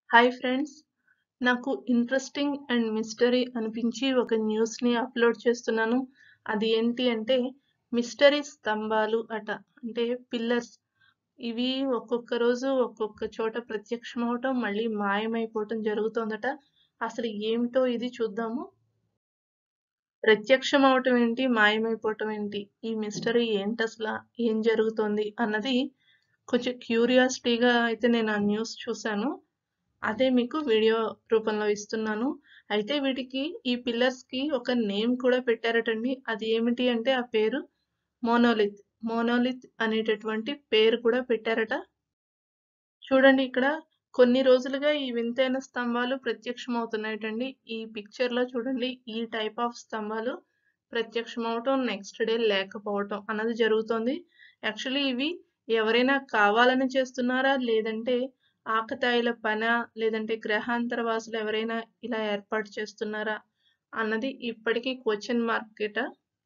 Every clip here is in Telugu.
హాయ్ ఫ్రెండ్స్ నాకు ఇంట్రెస్టింగ్ అండ్ మిస్టరీ అనిపించి ఒక న్యూస్ని అప్లోడ్ చేస్తున్నాను అది ఏంటి అంటే మిస్టరీ స్తంభాలు అట అంటే పిల్లర్స్ ఇవి ఒక్కొక్క రోజు ఒక్కొక్క చోట ప్రత్యక్షమవటం మళ్ళీ మాయమైపోవటం జరుగుతోందట అసలు ఏమిటో ఇది చూద్దాము ప్రత్యక్షం అవటం ఏంటి మాయమైపోవటం ఏంటి ఈ మిస్టరీ ఏంటి అసలు ఏం జరుగుతోంది అన్నది కొంచెం క్యూరియాసిటీగా అయితే నేను ఆ న్యూస్ చూశాను అదే మీకు వీడియో రూపంలో ఇస్తున్నాను అయితే వీటికి ఈ పిల్లర్స్ కి ఒక నేమ్ కూడా పెట్టారటండి అది ఏమిటి అంటే ఆ పేరు మోనోలిత్ మోనోలిత్ అనేటటువంటి పేరు కూడా పెట్టారట చూడండి ఇక్కడ కొన్ని రోజులుగా ఈ వింతైన స్తంభాలు ప్రత్యక్షమవుతున్నాయటండి ఈ పిక్చర్ లో చూడండి ఈ టైప్ ఆఫ్ స్తంభాలు ప్రత్యక్షమవటం నెక్స్ట్ డే లేకపోవటం అన్నది జరుగుతోంది యాక్చువల్లీ ఇవి ఎవరైనా కావాలని చేస్తున్నారా లేదంటే ఆకతాయిల పన లేదంటే గ్రహాంతర వాసులు ఎవరైనా ఇలా ఏర్పాటు చేస్తున్నారా అన్నది ఇప్పటికీ క్వశ్చన్ మార్కెట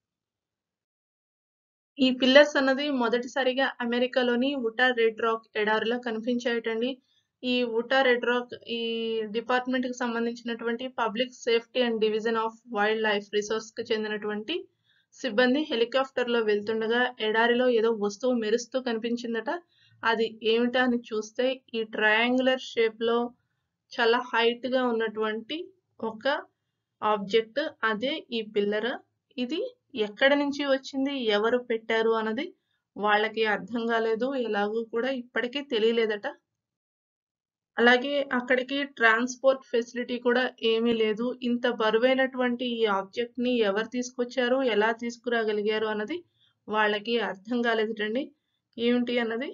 ఈ పిల్లర్స్ అన్నది మొదటిసారిగా అమెరికాలోని ఉటా రెడ్ రాక్ ఎడారిలో కనిపించాయటండి ఈ ఉటా రెడ్ రాక్ ఈ డిపార్ట్మెంట్ కి సంబంధించినటువంటి public safety and division of wildlife resource కి చెందినటువంటి సిబ్బంది హెలికాప్టర్ లో వెళ్తుండగా ఎడారిలో ఏదో వస్తువు మెరుస్తూ కనిపించిందట అది ఏమిటా అని చూస్తే ఈ ట్రయాంగులర్ షేప్ లో చాలా హైట్ గా ఉన్నటువంటి ఒక ఆబ్జెక్ట్ అదే ఈ పిల్లర్ ఇది ఎక్కడ నుంచి వచ్చింది ఎవరు పెట్టారు అన్నది వాళ్ళకి అర్థం కాలేదు ఎలాగూ కూడా ఇప్పటికీ తెలియలేదట అలాగే అక్కడికి ట్రాన్స్పోర్ట్ ఫెసిలిటీ కూడా ఏమీ లేదు ఇంత బరువైనటువంటి ఈ ఆబ్జెక్ట్ ని ఎవరు తీసుకొచ్చారు ఎలా తీసుకురాగలిగారు అన్నది వాళ్ళకి అర్థం కాలేదటండి ఏమిటి అన్నది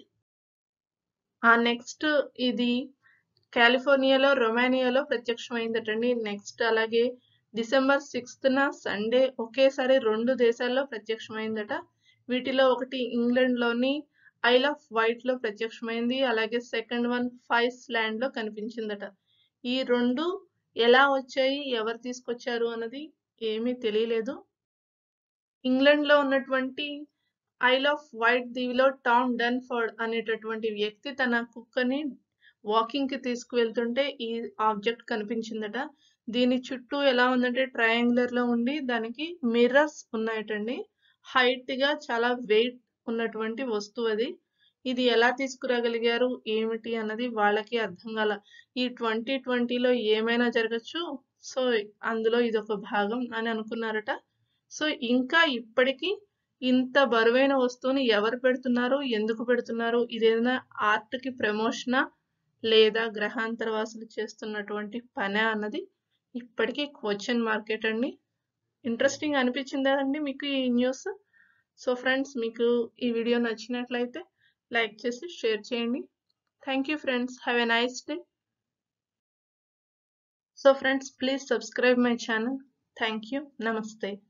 ఆ నెక్స్ట్ ఇది కాలిఫోర్నియాలో రొమానియాలో ప్రత్యక్షమైందటండి నెక్స్ట్ అలాగే డిసెంబర్ సిక్స్త్న సండే ఒకేసారి రెండు దేశాల్లో ప్రత్యక్షమైందట వీటిలో ఒకటి ఇంగ్లాండ్లోని ఐల్ ఆఫ్ వైట్ లో ప్రత్యక్షమైంది అలాగే సెకండ్ వన్ ఫైస్ ల్యాండ్ లో కనిపించిందట ఈ రెండు ఎలా వచ్చాయి ఎవరు తీసుకొచ్చారు అన్నది ఏమీ తెలియలేదు ఇంగ్లాండ్ లో ఉన్నటువంటి ఐల్ ఆఫ్ వైట్ దీవిలో టామ్ డన్ఫర్డ్ అనేటటువంటి వ్యక్తి తన కుక్కని వాకింగ్ కి తీసుకువెళ్తుంటే ఈ ఆబ్జెక్ట్ కనిపించిందట దీని చుట్టూ ఎలా ఉందంటే ట్రయాంగులర్ లో ఉండి దానికి మిర్రర్స్ ఉన్నాయటండి హైట్ గా చాలా వెయిట్ ఉన్నటువంటి వస్తువు అది ఇది ఎలా తీసుకురాగలిగారు ఏమిటి అన్నది వాళ్ళకి అర్థం కాల ఈ ట్వంటీ ట్వంటీలో ఏమైనా జరగచ్చు సో అందులో ఇది ఒక భాగం అని అనుకున్నారట సో ఇంకా ఇప్పటికీ ఇంత బరువైన వస్తువుని ఎవరు పెడుతున్నారు ఎందుకు పెడుతున్నారు ఇదేదైనా ఆర్ట్ కి ప్రమోషనా లేదా గ్రహాంతర వాసులు చేస్తున్నటువంటి పని అన్నది ఇప్పటికీ క్వశ్చన్ మార్కెట్ అండి ఇంట్రెస్టింగ్ అనిపించిందా అండి మీకు ఈ న్యూస్ సో ఫ్రెండ్స్ మీకు ఈ వీడియో నచ్చినట్లయితే లైక్ చేసి షేర్ చేయండి thank you friends have a nice day so friends please subscribe my channel thank you నమస్తే